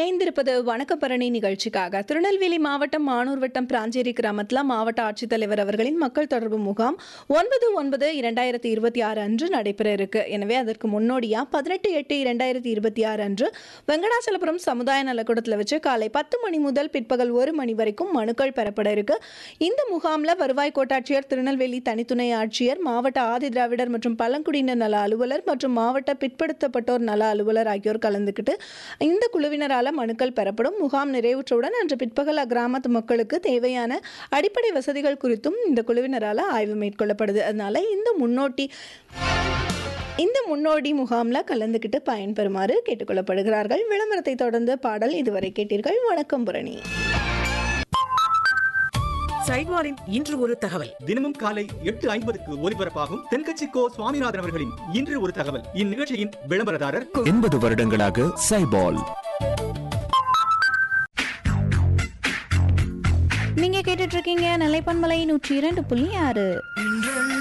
இணைந்திருப்பது வணக்கப்பரணி நிகழ்ச்சிக்காக திருநெல்வேலி மாவட்டம் மானூர் வட்டம் பிராஞ்சேரி கிராமத்தில் மாவட்ட ஆட்சித்தலைவர் அவர்களின் மக்கள் தொடர்பு முகாம் ஒன்பது ஒன்பது இரண்டாயிரத்தி இருபத்தி ஆறு அன்று நடைபெற இருக்கு எனவே அதற்கு முன்னோடியா பதினெட்டு எட்டு இரண்டாயிரத்தி இருபத்தி ஆறு அன்று வெங்கடாச்சலபுரம் சமுதாய நலக்கூடத்தில் வச்சு காலை பத்து மணி முதல் பிற்பகல் ஒரு மணி வரைக்கும் மனுக்கள் பெறப்பட இருக்கு இந்த முகாம்ல வருவாய் கோட்டாட்சியர் திருநெல்வேலி தனித்துணை ஆட்சியர் மாவட்ட ஆதி திராவிடர் மற்றும் பழங்குடியினர் நல அலுவலர் மற்றும் மாவட்ட பிற்படுத்தப்பட்டோர் நல அலுவலர் ஆகியோர் கலந்துக்கிட்டு இந்த குழுவினரால மனுக்கள் பெறப்படும் முகாம் நிறைவுற்றவுடன் அன்று பிற்பகல் அக்கிராமத்து மக்களுக்கு தேவையான அடிப்படை வசதிகள் குறித்தும் இந்த குழுவினரால ஆய்வு மேற்கொள்ளப்படுது அதனால இந்த முன்னோட்டி இந்த முன்னோடி முகாம்ல கலந்துக்கிட்டு பயன்பெறுமாறு கேட்டுக்கொள்ளப்படுகிறார்கள் விளம்பரத்தை தொடர்ந்து பாடல் இதுவரை கேட்டீர்கள் வணக்கம் புரணி சைட்வாரின் இன்று ஒரு தகவல் தினமும் காலை எட்டு ஐம்பதுக்கு ஒலிபரப்பாகும் தென்கட்சி கோ சுவாமிநாதன் அவர்களின் இன்று ஒரு தகவல் இந்நிகழ்ச்சியின் விளம்பரதாரர் எண்பது வருடங்களாக சைபால் நீங்க கேட்டுட்டு இருக்கீங்க நிலைப்பன்மலை நூற்றி இரண்டு புள்ளி ஆறு